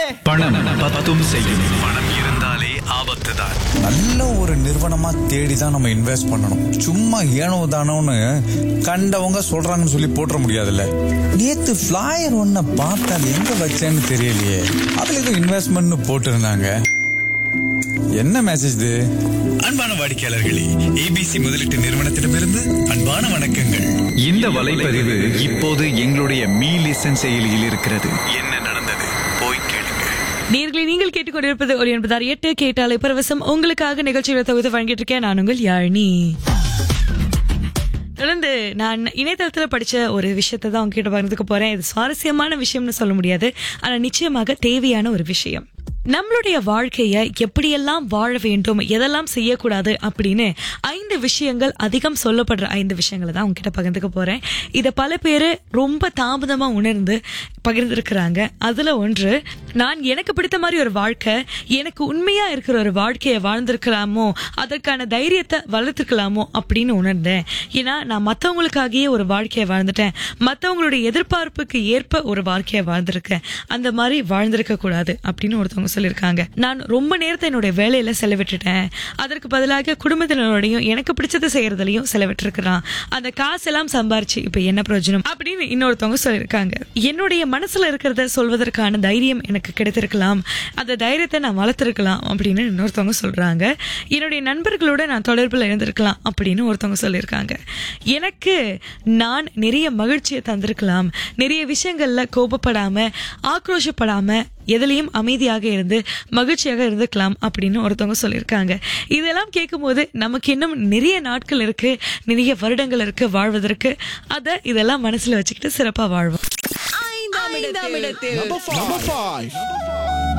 பணம் பத்தும் செய்யும் பணம் இருந்தாலே ஆபத்து தான் நல்ல ஒரு நிறுவனமா தேடி தான் நம்ம இன்வெஸ்ட் பண்ணணும் சும்மா ஏனோ தானோன்னு கண்டவங்க சொல்றாங்கன்னு சொல்லி போட்டுற முடியாதுல்ல நேத்து ஃபிளாயர் ஒன்ன பார்த்தா அது எங்க வச்சேன்னு தெரியலையே அதுல ஏதோ இன்வெஸ்ட்மெண்ட்னு போட்டிருந்தாங்க என்ன மெசேஜ் இது அன்பான வாடிக்கையாளர்களே ஏபிசி முதலீட்டு நிறுவனத்திடமிருந்து அன்பான வணக்கங்கள் இந்த வலைப்பதிவு இப்போது எங்களுடைய மீ லிசன் செயலியில் இருக்கிறது என்ன நடந்தது போய் கேளுங்க நேர்களை நீங்கள் கேட்டுக்கொண்டிருப்பது ஒரு எண்பதாறு எட்டு கேட்டாலே பரவசம் உங்களுக்காக நிகழ்ச்சிகளை தொகுத்து வழங்கிட்டு இருக்கேன் நான் உங்கள் யாழினி தொடர்ந்து நான் இணையதளத்தில் படிச்ச ஒரு விஷயத்தை தான் உங்ககிட்ட பகிர்ந்துக்க போறேன் இது சுவாரஸ்யமான விஷயம்னு சொல்ல முடியாது ஆனா நிச்சயமாக தேவையான ஒரு விஷயம் நம்மளுடைய வாழ்க்கைய எப்படியெல்லாம் வாழ வேண்டும் எதெல்லாம் செய்யக்கூடாது அப்படின்னு ஐந்து விஷயங்கள் அதிகம் சொல்லப்படுற ஐந்து விஷயங்களை தான் உங்ககிட்ட பகிர்ந்துக்க போறேன் இத பல பேரு ரொம்ப தாமதமா உணர்ந்து பகிர்ந்திருக்கிறாங்க அதுல ஒன்று நான் எனக்கு பிடித்த மாதிரி ஒரு வாழ்க்கை எனக்கு உண்மையா இருக்கிற ஒரு வாழ்க்கையை வாழ்ந்திருக்கலாமோ அதற்கான தைரியத்தை வளர்த்துக்கலாமோ அப்படின்னு உணர்ந்தேன் ஏன்னா நான் மத்தவங்களுக்காகவே ஒரு வாழ்க்கையை வாழ்ந்துட்டேன் மத்தவங்களுடைய எதிர்பார்ப்புக்கு ஏற்ப ஒரு வாழ்க்கையை வாழ்ந்திருக்கேன் அந்த மாதிரி வாழ்ந்திருக்க கூடாது அப்படின்னு ஒருத்தவங்க சொல்லியிருக்காங்க நான் ரொம்ப நேரத்தை என்னுடைய வேலையில செலவிட்டுட்டேன் அதற்கு பதிலாக குடும்பத்தினரோடையும் எனக்கு பிடிச்சதை செய்யறதுலயும் செலவிட்டிருக்கிறான் அந்த காசெல்லாம் சம்பாரிச்சு இப்ப என்ன பிரயோஜனம் அப்படின்னு இன்னொருத்தவங்க சொல்லியிருக்காங்க என்னுடைய மனசுல இருக்கிறத சொல்வதற்கான தைரியம் எனக்கு கிடைத்திருக்கலாம் அந்த தைரியத்தை நான் வளர்த்திருக்கலாம் அப்படின்னு இன்னொருத்தவங்க சொல்றாங்க என்னுடைய நண்பர்களோட நான் தொடர்பில் இருந்திருக்கலாம் அப்படின்னு ஒருத்தவங்க சொல்லியிருக்காங்க எனக்கு நான் நிறைய மகிழ்ச்சியை தந்திருக்கலாம் நிறைய விஷயங்கள்ல கோபப்படாம ஆக்ரோஷப்படாம எதுலயும் அமைதியாக இருந்து மகிழ்ச்சியாக இருந்துக்கலாம் அப்படின்னு ஒருத்தவங்க சொல்லியிருக்காங்க இதெல்லாம் கேட்கும்போது நமக்கு இன்னும் நிறைய நாட்கள் இருக்கு நிறைய வருடங்கள் இருக்கு வாழ்வதற்கு அதை இதெல்லாம் மனசுல வச்சுக்கிட்டு சிறப்பா வாழ்வோம் Number five.